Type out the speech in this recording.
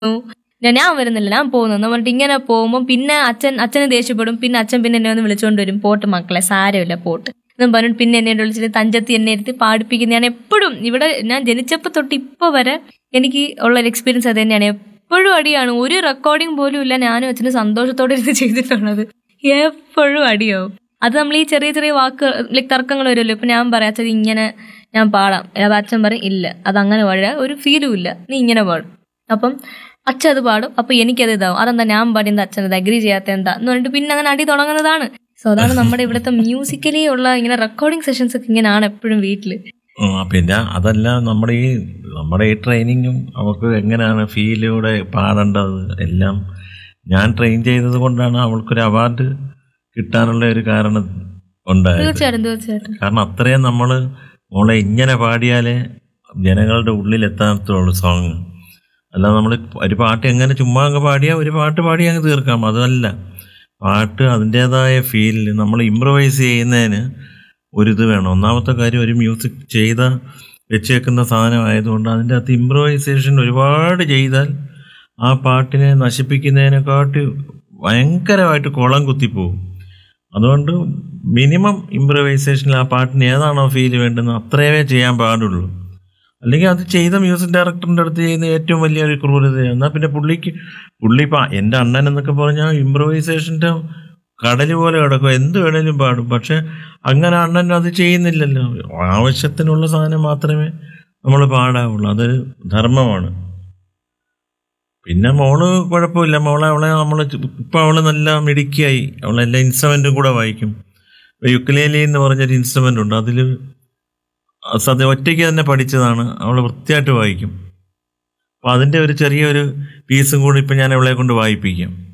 ഞാൻ ഞാൻ വരുന്നില്ല ഞാൻ പോകുന്നു എന്ന് പറഞ്ഞിട്ട് ഇങ്ങനെ പോകുമ്പോൾ പിന്നെ അച്ഛൻ അച്ഛന് ദേഷ്യപ്പെടും പിന്നെ അച്ഛൻ പിന്നെ എന്നെ ഒന്ന് വിളിച്ചുകൊണ്ട് വരും പോട്ട് മക്കളെ സാരമില്ല പോട്ട് എന്നും പറഞ്ഞിട്ട് പിന്നെ എന്നെ വിളിച്ചിട്ട് തഞ്ചത്തി എന്നെ എടുത്ത് പാടിപ്പിക്കുന്ന ഞാൻ എപ്പോഴും ഇവിടെ ഞാൻ ജനിച്ചപ്പോൾ തൊട്ട് ഇപ്പോൾ വരെ എനിക്ക് ഉള്ള ഒരു എക്സ്പീരിയൻസ് അത് തന്നെയാണ് എപ്പോഴും അടിയാണ് ഒരു റെക്കോർഡിംഗ് പോലും ഇല്ല ഞാനും അച്ഛന് സന്തോഷത്തോടെ ഇരുന്ന് ചെയ്തിട്ടുള്ളത് എപ്പോഴും അടിയാവും അത് നമ്മൾ ഈ ചെറിയ ചെറിയ വാക്കുകൾ ലൈക്ക് തർക്കങ്ങൾ വരുമല്ലോ ഇപ്പൊ ഞാൻ പറയാം അച്ഛൻ ഇങ്ങനെ ഞാൻ പാടാം അപ്പൊ അച്ഛൻ പറയും ഇല്ല അത് അങ്ങനെ പാടുക ഒരു ഫീലും ഇല്ല നീ ഇങ്ങനെ പാടും അപ്പം അച്ഛൻ അത് പാടും അപ്പൊ എനിക്കത് ഇതാവും അതെന്താ ഞാൻ പാടിയത് അച്ഛൻ അത് അഗ്രി ചെയ്യാത്ത എന്താ എന്ന് പറഞ്ഞിട്ട് പിന്നെ അങ്ങനെ അടി തുടങ്ങുന്നതാണ് സോ അതാണ് നമ്മുടെ ഇവിടുത്തെ മ്യൂസിക്കലി ഉള്ള ഇങ്ങനെ റെക്കോർഡിംഗ് സെഷൻസ് ഒക്കെ ഇങ്ങനെയാണ് എപ്പോഴും വീട്ടില് ഉം, പിന്നെ അതല്ല നമ്മുടെ ഈ നമ്മുടെ ഈ ട്രെയിനിങ്ങും അവൾക്ക് എങ്ങനെയാണ് ഫീലിലൂടെ പാടേണ്ടത് എല്ലാം ഞാൻ ട്രെയിൻ ചെയ്തത് കൊണ്ടാണ് അവൾക്കൊരു അവാർഡ് കിട്ടാനുള്ള ഒരു കാരണം ഉണ്ടായത് തീർച്ചയായിട്ടും തീർച്ചയായിട്ടും കാരണം അത്രയും നമ്മൾ മോളെ ഇങ്ങനെ പാടിയാലേ ജനങ്ങളുടെ ഉള്ളിൽ എത്താത്തുള്ളൂ സോങ് അല്ല നമ്മൾ ഒരു പാട്ട് എങ്ങനെ ചുമ്മാ അങ്ങ് പാടിയാൽ ഒരു പാട്ട് പാടി അങ്ങ് തീർക്കാം അതല്ല പാട്ട് അതിൻ്റെതായ ഫീലിൽ നമ്മൾ ഇമ്പ്രവൈസ് ചെയ്യുന്നതിന് ഒരിത് വേണം ഒന്നാമത്തെ കാര്യം ഒരു മ്യൂസിക് ചെയ്ത വെച്ചേക്കുന്ന സാധനമായതുകൊണ്ട് അതിൻ്റെ അകത്ത് ഇമ്പ്രവൈസേഷൻ ഒരുപാട് ചെയ്താൽ ആ പാട്ടിനെ നശിപ്പിക്കുന്നതിനെക്കാട്ടി ഭയങ്കരമായിട്ട് കുളം കുത്തിപ്പോവും അതുകൊണ്ട് മിനിമം ഇമ്പ്രവൈസേഷനിൽ ആ പാട്ടിന് ഏതാണോ ഫീൽ വേണ്ടുന്നത് അത്രയേ ചെയ്യാൻ പാടുള്ളൂ അല്ലെങ്കിൽ അത് ചെയ്ത മ്യൂസിക് ഡയറക്ടറിൻ്റെ അടുത്ത് ചെയ്യുന്ന ഏറ്റവും വലിയൊരു ക്രൂരതയാണ് എന്നാൽ പിന്നെ പുള്ളിക്ക് പുള്ളി ഇപ്പം എൻ്റെ അണ്ണൻ എന്നൊക്കെ പറഞ്ഞാൽ ഇമ്പ്രവൈസേഷൻ്റെ കടൽ പോലെ കിടക്കും എന്ത് വേണേലും പാടും പക്ഷെ അങ്ങനെ അണ്ണൻ അത് ചെയ്യുന്നില്ലല്ലോ ആവശ്യത്തിനുള്ള സാധനം മാത്രമേ നമ്മൾ പാടാവുള്ളൂ അതൊരു ധർമ്മമാണ് പിന്നെ മോള് കുഴപ്പമില്ല മോളെ അവളെ നമ്മൾ ഇപ്പം അവള് നല്ല മിടുക്കിയായി അവളെല്ലാ ഇൻസ്ട്രുമെൻറ്റും കൂടെ വായിക്കും യുക്ലേലി എന്ന് പറഞ്ഞൊരു ഇൻസ്ട്രുമെൻ്റ് ഉണ്ട് അതിൽ സദ്യ ഒറ്റയ്ക്ക് തന്നെ പഠിച്ചതാണ് അവൾ വൃത്തിയായിട്ട് വായിക്കും അപ്പോൾ അതിൻ്റെ ഒരു ചെറിയൊരു പീസും കൂടി ഇപ്പം ഞാൻ അവളെ കൊണ്ട് വായിപ്പിക്കാം